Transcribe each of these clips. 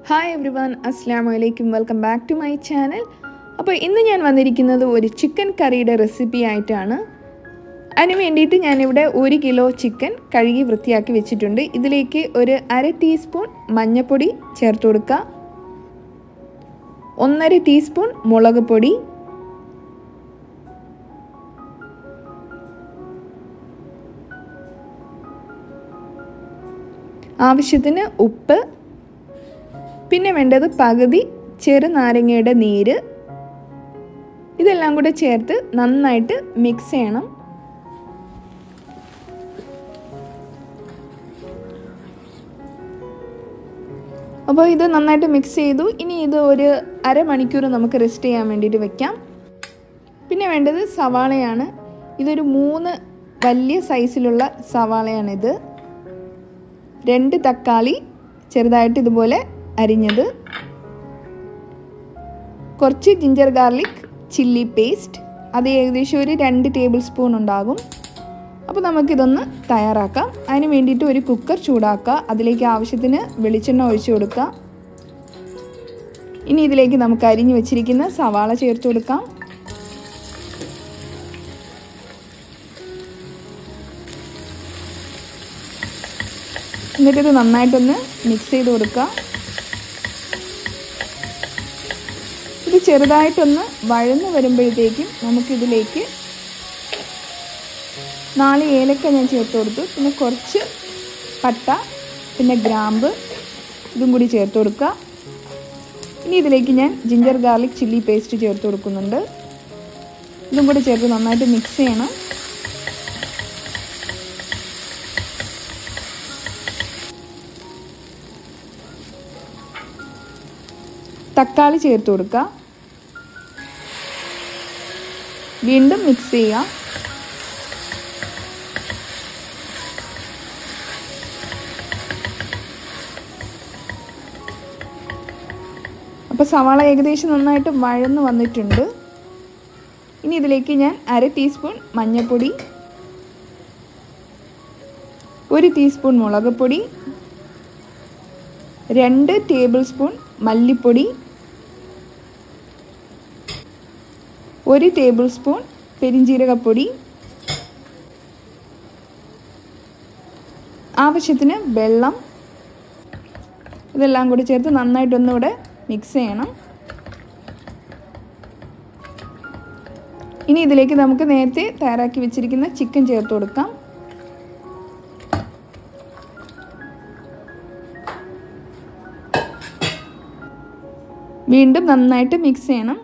hi every one അസ്സാം വലൈക്കും welcome back to my channel അപ്പോൾ ഇന്ന് ഞാൻ വന്നിരിക്കുന്നത് ഒരു ചിക്കൻ കറിയുടെ റെസിപ്പി ആയിട്ടാണ് അതിന് വേണ്ടിയിട്ട് ഞാനിവിടെ ഒരു കിലോ ചിക്കൻ കഴുകി വൃത്തിയാക്കി വെച്ചിട്ടുണ്ട് ഇതിലേക്ക് ഒരു അര ടീസ്പൂൺ മഞ്ഞൾപ്പൊടി ചേർത്ത് കൊടുക്കുക ഒന്നര ടീസ്പൂൺ മുളക് പൊടി ആവശ്യത്തിന് ഉപ്പ് പിന്നെ വേണ്ടത് പകുതി ചെറുനാരങ്ങയുടെ നീര് ഇതെല്ലാം കൂടെ ചേർത്ത് നന്നായിട്ട് മിക്സ് ചെയ്യണം അപ്പോൾ ഇത് നന്നായിട്ട് മിക്സ് ചെയ്തു ഇനി ഇത് ഒരു അരമണിക്കൂർ നമുക്ക് റെസ്റ്റ് ചെയ്യാൻ വേണ്ടിയിട്ട് വെക്കാം പിന്നെ വേണ്ടത് സവാളയാണ് ഇതൊരു മൂന്ന് വലിയ സൈസിലുള്ള സവാളയാണിത് രണ്ട് തക്കാളി ചെറുതായിട്ട് ഇതുപോലെ അരിഞ്ഞത് കുറച്ച് ജിഞ്ചർ ഗാർലിക് ചില്ലി പേസ്റ്റ് അത് ഏകദേശം ഒരു രണ്ട് ടേബിൾ സ്പൂൺ ഉണ്ടാകും അപ്പോൾ നമുക്കിതൊന്ന് തയ്യാറാക്കാം അതിന് വേണ്ടിയിട്ട് ഒരു കുക്കർ ചൂടാക്കുക അതിലേക്ക് ആവശ്യത്തിന് വെളിച്ചെണ്ണ ഒഴിച്ചു കൊടുക്കുക ഇനി ഇതിലേക്ക് നമുക്ക് അരിഞ്ഞു വെച്ചിരിക്കുന്ന സവാള ചേർത്ത് കൊടുക്കാം എന്നിട്ടിത് നന്നായിട്ടൊന്ന് മിക്സ് ചെയ്ത് കൊടുക്കുക ഇത് ചെറുതായിട്ടൊന്ന് വഴന്ന് വരുമ്പോഴത്തേക്കും നമുക്കിതിലേക്ക് നാല് ഏലക്ക ഞാൻ ചേർത്ത് കൊടുത്തു പിന്നെ കുറച്ച് പട്ട പിന്നെ ഗ്രാമ്പ് ഇതും കൂടി ചേർത്ത് കൊടുക്കുക ഇനി ഇതിലേക്ക് ഞാൻ ജിഞ്ചർ ഗാർലിക് ചില്ലി പേസ്റ്റ് ചേർത്ത് കൊടുക്കുന്നുണ്ട് ഇതും കൂടി ചേർത്ത് നന്നായിട്ട് മിക്സ് ചെയ്യണം തക്കാളി ചേർത്ത് കൊടുക്കുക വീണ്ടും മിക്സ് ചെയ്യുക അപ്പോൾ സവാള ഏകദേശം നന്നായിട്ട് വഴന്ന് വന്നിട്ടുണ്ട് ഇനി ഇതിലേക്ക് ഞാൻ അര ടീസ്പൂൺ മഞ്ഞൾപ്പൊടി ഒരു ടീസ്പൂൺ മുളക് പൊടി രണ്ട് ടേബിൾ സ്പൂൺ മല്ലിപ്പൊടി ഒരു ടേബിൾ സ്പൂൺ പെരിഞ്ജീരകപ്പൊടി ആവശ്യത്തിന് വെള്ളം ഇതെല്ലാം കൂടി ചേർത്ത് നന്നായിട്ടൊന്നുകൂടെ മിക്സ് ചെയ്യണം ഇനി ഇതിലേക്ക് നമുക്ക് നേരത്തെ തയ്യാറാക്കി വെച്ചിരിക്കുന്ന ചിക്കൻ ചേർത്ത് കൊടുക്കാം വീണ്ടും നന്നായിട്ട് മിക്സ് ചെയ്യണം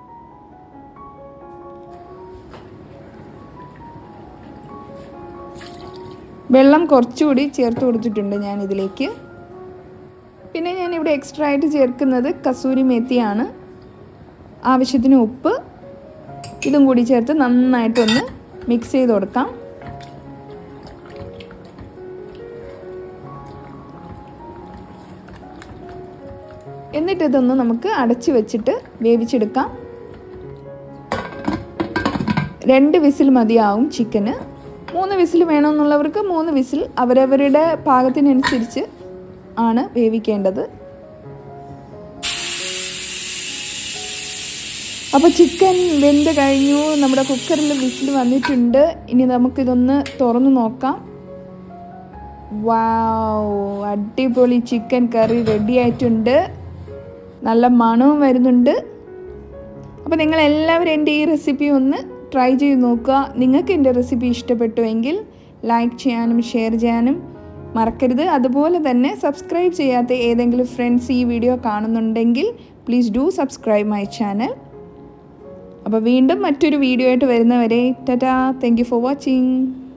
വെള്ളം കുറച്ചുകൂടി ചേർത്ത് കൊടുത്തിട്ടുണ്ട് ഞാൻ ഇതിലേക്ക് പിന്നെ ഞാൻ ഇവിടെ എക്സ്ട്രാ ആയിട്ട് ചേർക്കുന്നത് കസൂരി മേത്തിയാണ് ആവശ്യത്തിന് ഉപ്പ് ഇതും കൂടി ചേർത്ത് നന്നായിട്ടൊന്ന് മിക്സ് ചെയ്ത് കൊടുക്കാം എന്നിട്ട് ഇതൊന്ന് നമുക്ക് അടച്ചു വെച്ചിട്ട് വേവിച്ചെടുക്കാം രണ്ട് വിസിൽ മതിയാവും ചിക്കന് മൂന്ന് വിസിൽ വേണമെന്നുള്ളവർക്ക് മൂന്ന് വിസിൽ അവരവരുടെ പാകത്തിനനുസരിച്ച് ആണ് വേവിക്കേണ്ടത് അപ്പോൾ ചിക്കൻ വെന്ത് കഴിഞ്ഞു നമ്മുടെ കുക്കറിൽ വിസിൽ വന്നിട്ടുണ്ട് ഇനി നമുക്കിതൊന്ന് തുറന്നു നോക്കാം വാവ് അടിപൊളി ചിക്കൻ കറി റെഡി ആയിട്ടുണ്ട് നല്ല മണവും വരുന്നുണ്ട് അപ്പോൾ നിങ്ങൾ എല്ലാവരും എൻ്റെ ഈ റെസിപ്പി ഒന്ന് ട്രൈ ചെയ്ത് നോക്കുക നിങ്ങൾക്ക് എൻ്റെ റെസിപ്പി ഇഷ്ടപ്പെട്ടുവെങ്കിൽ ലൈക്ക് ചെയ്യാനും ഷെയർ ചെയ്യാനും മറക്കരുത് അതുപോലെ തന്നെ സബ്സ്ക്രൈബ് ചെയ്യാത്ത ഏതെങ്കിലും ഫ്രണ്ട്സ് ഈ വീഡിയോ കാണുന്നുണ്ടെങ്കിൽ please do subscribe my channel അപ്പോൾ വീണ്ടും മറ്റൊരു വീഡിയോ ആയിട്ട് വരുന്നവരെ tata thank you for watching